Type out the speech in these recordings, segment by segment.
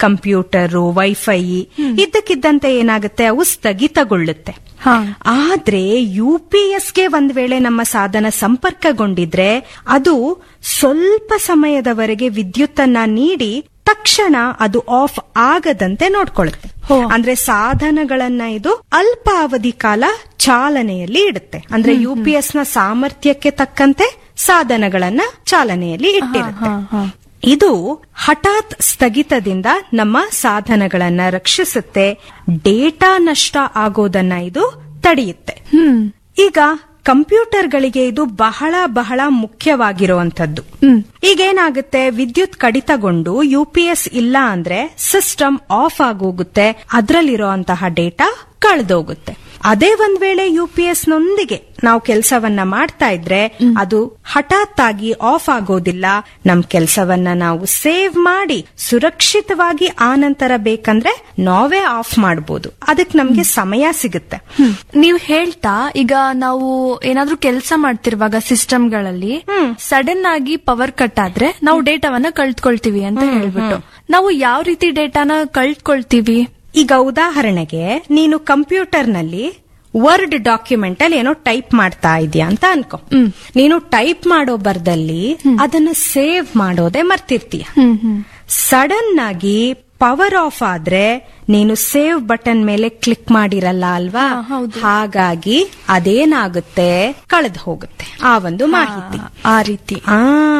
Computer wifi ಇದ್ದಕ್ಕಿದ್ದಂತೆ ಏನಾಗುತ್ತೆ ಅವು ಸ್ಥಗಿತಗೊಳ್ಳುತ್ತೆ ಹಾ ಆದ್ರೆ ಯು ಪಿ ಎಸ್ಗೆ ಒಂದ್ ವೇಳೆ ನಮ್ಮ ಸಾಧನ ಸಂಪರ್ಕಗೊಂಡಿದ್ರೆ ಅದು ಸ್ವಲ್ಪ ಸಮಯದವರೆಗೆ ವಿದ್ಯುತ್ತನ್ನ ನೀಡಿ ತಕ್ಷಣ ಅದು ಆಫ್ ಆಗದಂತೆ ನೋಡ್ಕೊಳ್ಳುತ್ತೆ ಹೋ. ಅಂದ್ರೆ ಸಾಧನಗಳನ್ನ ಇದು ಅಲ್ಪ ಅವಧಿ ಕಾಲ ಚಾಲನೆಯಲ್ಲಿ ಇಡುತ್ತೆ ಅಂದ್ರೆ ಯು ಪಿ ಎಸ್ ನ ಸಾಮರ್ಥ್ಯಕ್ಕೆ ತಕ್ಕಂತೆ ಸಾಧನಗಳನ್ನ ಚಾಲನೆಯಲ್ಲಿ ಇಟ್ಟಿರುತ್ತೆ ಹಾ, ಹಾ. ಇದು ಹಠಾತ್ ಸ್ಥಗಿತದಿಂದ ನಮ್ಮ ಸಾಧನಗಳನ್ನ ರಕ್ಷಿಸುತ್ತೆ ಡೇಟಾ ನಷ್ಟ ಆಗೋದನ್ನ ಇದು ತಡೆಯುತ್ತೆ ಹ್ಮ್ ಈಗ ಕಂಪ್ಯೂಟರ್ಗಳಿಗೆ ಇದು ಬಹಳ ಬಹಳ ಮುಖ್ಯವಾಗಿರುವಂತದ್ದು ಹ್ಮ್ ಈಗೇನಾಗುತ್ತೆ ವಿದ್ಯುತ್ ಕಡಿತಗೊಂಡು ಯು ಪಿ ಎಸ್ ಇಲ್ಲ ಅಂದ್ರೆ ಸಿಸ್ಟಮ್ ಆಫ್ ಆಗೋಗುತ್ತೆ ಅದರಲ್ಲಿರುವಂತಹ ಡೇಟಾ ಕಳೆದೋಗುತ್ತೆ ಅದೇ ಒಂದ್ ವೇಳೆ ಯು ಪಿ ಎಸ್ ನೊಂದಿಗೆ ನಾವು ಕೆಲಸವನ್ನ ಮಾಡ್ತಾ ಇದ್ರೆ ಅದು ಹಠಾತ್ ಆಗಿ ಆಫ್ ಆಗೋದಿಲ್ಲ ನಮ್ ಕೆಲಸವನ್ನ ನಾವು ಸೇವ್ ಮಾಡಿ ಸುರಕ್ಷಿತವಾಗಿ ಆನಂತರ ಬೇಕಂದ್ರೆ ನಾವೇ ಆಫ್ ಮಾಡಬಹುದು ಅದಕ್ಕೆ ನಮ್ಗೆ ಸಮಯ ಸಿಗುತ್ತೆ ನೀವ್ ಹೇಳ್ತಾ ಈಗ ನಾವು ಏನಾದ್ರೂ ಕೆಲಸ ಮಾಡ್ತಿರುವಾಗ ಸಿಸ್ಟಮ್ಗಳಲ್ಲಿ ಸಡನ್ ಆಗಿ ಪವರ್ ಕಟ್ ಆದ್ರೆ ನಾವು ಡೇಟಾವನ್ನ ಕಳ್ತ್ಕೊಳ್ತೀವಿ ಅಂತ ಹೇಳ್ಬಿಟ್ಟು ನಾವು ಯಾವ ರೀತಿ ಡೇಟಾನ ಕಳ್ತ್ಕೊಳ್ತೀವಿ ಈಗ ಉದಾಹರಣೆಗೆ ನೀನು ಕಂಪ್ಯೂಟರ್ನಲ್ಲಿ ವರ್ಡ್ ಡಾಕ್ಯುಮೆಂಟ್ ಅಲ್ಲಿ ಏನೋ ಟೈಪ್ ಮಾಡ್ತಾ ಇದೀಯ ಅಂತ ಅನ್ಕೋ ನೀನು ಟೈಪ್ ಮಾಡೋ ಬರ್ದಲ್ಲಿ ಅದನ್ನ ಸೇವ್ ಮಾಡೋದೇ ಮರ್ತಿರ್ತೀಯ ಹ್ಮ್ ಹ್ಮ್ ಸಡನ್ ಆಗಿ ಪವರ್ ಆಫ್ ಆದ್ರೆ ನೀನು ಸೇವ್ ಬಟನ್ ಮೇಲೆ ಕ್ಲಿಕ್ ಮಾಡಿರಲ್ಲ ಅಲ್ವಾ ಹಾ, ಹೌದು. ಹಾಗಾಗಿ ಅದೇನಾಗುತ್ತೆ ಕಳೆದು ಹೋಗುತ್ತೆ ಆ ಒಂದು ಮಾಹಿತಿ ಆ ರೀತಿ ಆ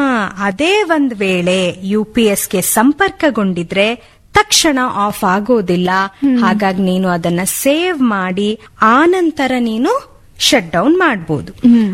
ಅದೇ ಒಂದ್ ವೇಳೆ ಯು ಪಿ ಎಸ್ಗೆ ಸಂಪರ್ಕಗೊಂಡಿದ್ರೆ ತಕ್ಷಣ ಆಫ್ ಆಗೋದಿಲ್ಲ ಹಾಗಾಗಿ ನೀನು ಅದನ್ನ ಸೇವ್ ಮಾಡಿ ಆನಂತರ ನೀನು ಶಟ್ ಡೌನ್ ಮಾಡಬಹುದು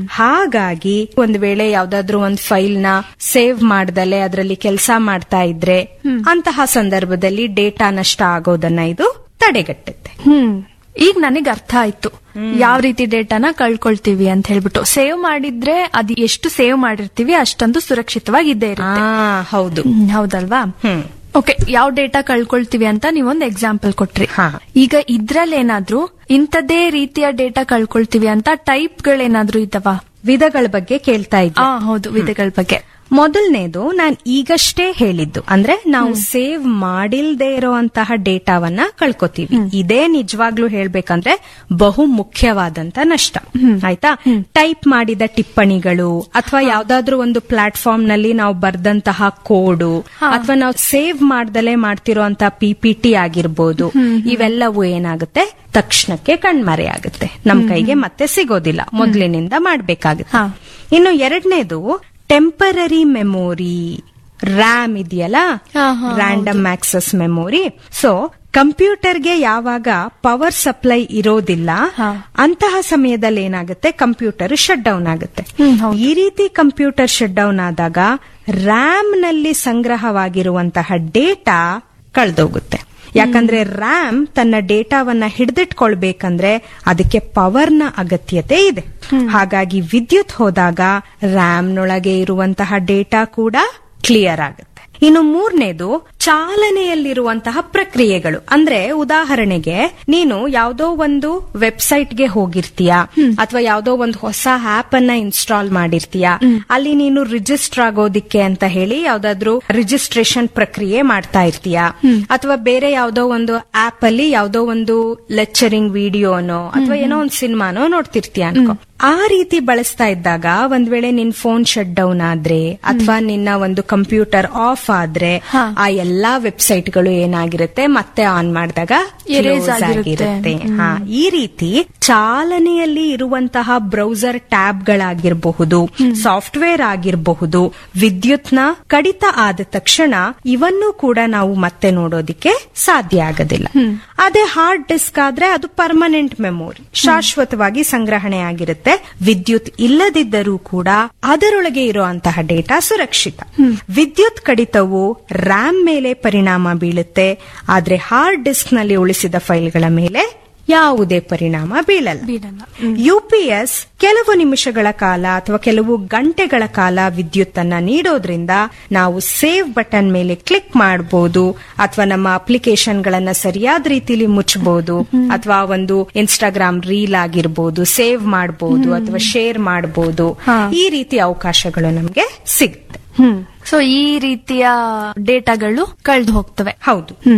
ಹಾಗಾಗಿ ಒಂದ್ ವೇಳೆ ಯಾವ್ದಾದ್ರು ಒಂದ್ ಫೈಲ್ ನ ಸೇವ್ ಮಾಡ್ದಲೆ ಅದರಲ್ಲಿ ಕೆಲಸ ಮಾಡ್ತಾ ಇದ್ರೆ ಅಂತಹ ಸಂದರ್ಭದಲ್ಲಿ ಡೇಟಾ ನಷ್ಟ ಆಗೋದನ್ನ ಇದು ತಡೆಗಟ್ಟುತ್ತೆ ಹ್ಮ್ ಈಗ ನನಗೆ ಅರ್ಥ ಆಯ್ತು ಯಾವ ರೀತಿ ಡೇಟಾನ ಕಳ್ಕೊಳ್ತೀವಿ ಅಂತ ಹೇಳ್ಬಿಟ್ಟು ಸೇವ್ ಮಾಡಿದ್ರೆ ಅದು ಎಷ್ಟು ಸೇವ್ ಮಾಡಿರ್ತೀವಿ ಅಷ್ಟೊಂದು ಸುರಕ್ಷಿತವಾಗಿ ಇದ್ದೇ ಆ ಇರುತ್ತೆ ಹೌದು ಹ್ಮ್, ಹೌದಲ್ವಾ ಹ್ಮ್ ಓಕೆ ಯಾವ ಡೇಟಾ ಕಳ್ಕೊಳ್ತೀವಿ ಅಂತ ನೀವೊಂದು ಎಕ್ಸಾಂಪಲ್ ಕೊಟ್ರಿ ಹಾ. ಈಗ ಇದ್ರಲ್ಲಿ ಏನಾದ್ರೂ ಇಂಥದೇ ರೀತಿಯ ಡೇಟಾ ಕಳ್ಕೊಳ್ತೀವಿ ಅಂತ ಟೈಪ್ ಗಳೇನಾದ್ರೂ ಇದ್ದಾವ ವಿಧಗಳ ಬಗ್ಗೆ ಕೇಳ್ತಾ ಇದ್ದೆ ಆ ಹೌದು ವಿಧಗಳ ಬಗ್ಗೆ ಮೊದಲನೇದು ನಾನ್ ಈಗಷ್ಟೇ ಹೇಳಿದ್ದು ಅಂದ್ರೆ ನಾವು ಸೇವ್ ಮಾಡಿಲ್ದೇ ಇರೋಂತಹ ಡೇಟಾವನ್ನ ಕಳ್ಕೊತೀವಿ ಇದೇ ನಿಜವಾಗ್ಲೂ ಹೇಳ್ಬೇಕಂದ್ರೆ ಬಹು ಮುಖ್ಯವಾದಂತ ನಷ್ಟ ಆಯ್ತಾ ಟೈಪ್ ಮಾಡಿದ ಟಿಪ್ಪಣಿಗಳು ಅಥವಾ ಯಾವ್ದಾದ್ರೂ ಒಂದು ಪ್ಲಾಟ್ಫಾರ್ಮ್ ನಲ್ಲಿ ನಾವು ಬರ್ದಂತಹ ಕೋಡು ಅಥವಾ ನಾವು ಸೇವ್ ಮಾಡ್ದಲೇ ಮಾಡ್ತಿರೋಂತ ಪಿ ಪಿ ಟಿ ಆಗಿರ್ಬೋದು ಇವೆಲ್ಲವೂ ಏನಾಗುತ್ತೆ ತಕ್ಷಣಕ್ಕೆ ಕಣ್ಮರೆಯಾಗುತ್ತೆ ನಮ್ ಕೈಗೆ ಮತ್ತೆ ಸಿಗೋದಿಲ್ಲ ಮೊದಲಿನಿಂದ ಮಾಡ್ಬೇಕಾಗುತ್ತೆ ಹಾ. ಇನ್ನು ಎರಡನೇದು ಟೆಂಪರರಿ ಮೆಮೊರಿ ರ್ಯಾಮ್ ಇದೆಯಲ್ಲ ಹಾ, ಹಾ, ರ್ಯಾಂಡಮ್ ಆಕ್ಸೆಸ್ ಮೆಮೊರಿ ಸೊ ಕಂಪ್ಯೂಟರ್ಗೆ ಯಾವಾಗ ಪವರ್ ಸಪ್ಲೈ ಇರೋದಿಲ್ಲ ಹಾ. ಅಂತಹ ಸಮಯದಲ್ಲಿ ಏನಾಗುತ್ತೆ ಕಂಪ್ಯೂಟರ್ ಶಟ್ ಡೌನ್ ಆಗುತ್ತೆ ಹ್ಮ್, ಹೌದು. ಈ ರೀತಿ ಕಂಪ್ಯೂಟರ್ ಶಟ್ ಡೌನ್ ಆದಾಗ ರ್ಯಾಮ್ ನಲ್ಲಿ ಸಂಗ್ರಹವಾಗಿರುವಂತಹ ಡೇಟಾ ಕಳೆದೋಗುತ್ತೆ ಯಾಕಂದ್ರೆ ರ್ಯಾಮ್ ತನ್ನ ಡೇಟಾವನ್ನ ಹಿಡಿದಿಟ್ಕೊಳ್ಬೇಕಂದ್ರೆ ಅದಕ್ಕೆ ಪವರ್ನ ಅಗತ್ಯತೆ ಇದೆ ಹಾಗಾಗಿ ವಿದ್ಯುತ್ ಹೋದಾಗ ರ್ಯಾಮ್ನೊಳಗೆ ಇರುವಂತಹ ಡೇಟಾ ಕೂಡ ಕ್ಲಿಯರ್ ಆಗುತ್ತೆ ಇನ್ನು ಮೂರನೇದು ಚಾಲನೆಯಲ್ಲಿರುವಂತಹ ಪ್ರಕ್ರಿಯೆಗಳು ಅಂದ್ರೆ ಉದಾಹರಣೆಗೆ ನೀನು ಯಾವುದೋ ಒಂದು ವೆಬ್ಸೈಟ್ಗೆ ಹೋಗಿರ್ತೀಯ ಅಥವಾ ಯಾವುದೋ ಒಂದು ಹೊಸ ಆಪ್ ಅನ್ನ ಇನ್ಸ್ಟಾಲ್ ಮಾಡಿರ್ತೀಯ ಅಲ್ಲಿ ನೀನು ರಿಜಿಸ್ಟರ್ ಆಗೋದಿಕ್ಕೆ ಅಂತ ಹೇಳಿ ಯಾವ್ದಾದ್ರು ರಿಜಿಸ್ಟ್ರೇಷನ್ ಪ್ರಕ್ರಿಯೆ ಮಾಡ್ತಾ ಇರ್ತೀಯ ಅಥವಾ ಬೇರೆ ಯಾವುದೋ ಒಂದು ಆಪ್ ಅಲ್ಲಿ ಯಾವುದೋ ಒಂದು ಲೆಕ್ಚರಿಂಗ್ ವಿಡಿಯೋನೋ ಅಥವಾ ಏನೋ ಒಂದು ಸಿನಿಮಾನೋ ನೋಡ್ತಿರ್ತೀಯ ಅನ್ಕೋ ಆ ರೀತಿ ಬಳಸ್ತಾ ಇದ್ದಾಗ ಒಂದ್ ವೇಳೆ ನಿನ್ ಫೋನ್ ಶಟ್ ಡೌನ್ ಆದ್ರೆ ಅಥವಾ ನಿನ್ನ ಒಂದು ಕಂಪ್ಯೂಟರ್ ಆಫ್ ಆದ್ರೆ ಹಾ. ಆ ಎಲ್ಲಾ ವೆಬ್ಸೈಟ್ಗಳು ಏನಾಗಿರುತ್ತೆ ಮತ್ತೆ ಆನ್ ಮಾಡಿದಾಗ Erase close ಆಗಿರುತ್ತೆ. ಆಗಿರುತ್ತೆ ಹಾ ಈ ರೀತಿ ಚಾಲನೆಯಲ್ಲಿ ಇರುವಂತಹ ಬ್ರೌಸರ್ ಟ್ಯಾಬ್ ಗಳಾಗಿರಬಹುದು ಸಾಫ್ಟ್ವೇರ್ ಆಗಿರಬಹುದು ವಿದ್ಯುತ್ನ ಕಡಿತ ಆದ ತಕ್ಷಣ ಇವನ್ನು ಕೂಡ ನಾವು ಮತ್ತೆ ನೋಡೋದಿಕ್ಕೆ ಸಾಧ್ಯ ಆಗೋದಿಲ್ಲ ಅದೇ ಹಾರ್ಡ್ ಡಿಸ್ಕ್ ಆದ್ರೆ ಅದು ಪರ್ಮನೆಂಟ್ ಮೆಮೊರಿ ಶಾಶ್ವತವಾಗಿ ಸಂಗ್ರಹಣೆ ಆಗಿರುತ್ತೆ ವಿದ್ಯುತ್ ಇಲ್ಲದಿದ್ದರೂ ಕೂಡ ಅದರೊಳಗೆ ಇರುವಂತಹ ಡೇಟಾ ಸುರಕ್ಷಿತ ವಿದ್ಯುತ್ ಕಡಿತವು ರ್ಯಾಮ್ ಮೇಲೆ ಪರಿಣಾಮ ಬೀಳುತ್ತೆ ಆದ್ರೆ ಹಾರ್ಡ್ ಡಿಸ್ಕ್ ನಲ್ಲಿ ಉಳಿಸಿದ ಫೈಲ್ಗಳ ಮೇಲೆ ಯಾವುದೇ ಪರಿಣಾಮ ಬೀಳಲ್ಲ ಬೀಳಲ್ಲ. ಯುಪಿಎಸ್ ಕೆಲವು ನಿಮಿಷಗಳ ಕಾಲ ಅಥವಾ ಕೆಲವು ಗಂಟೆಗಳ ಕಾಲ ವಿದ್ಯುತ್ ಅನ್ನ ನೀಡೋದ್ರಿಂದ ನಾವು ಸೇವ್ ಬಟನ್ ಮೇಲೆ ಕ್ಲಿಕ್ ಮಾಡಬಹುದು ಅಥವಾ ನಮ್ಮ ಅಪ್ಲಿಕೇಶನ್ ಗಳನ್ನ ಸರಿಯಾದ ರೀತಿಲಿ ಮುಚ್ಚಬಹುದು ಅಥವಾ ಒಂದು ಇನ್ಸ್ಟಾಗ್ರಾಮ್ ರೀಲ್ ಆಗಿರ್ಬೋದು ಸೇವ್ ಮಾಡಬಹುದು ಅಥವಾ ಶೇರ್ ಮಾಡಬಹುದು ಹಾ. ಈ ರೀತಿ ಅವಕಾಶಗಳು ನಮಗೆ ಸಿಗುತ್ತೆ ಹ್ಮ್ ಸೊ ಈ ರೀತಿಯ ಡೇಟಾಗಳು ಕಳ್ದು ಹೋಗ್ತವೆ ಹೌದು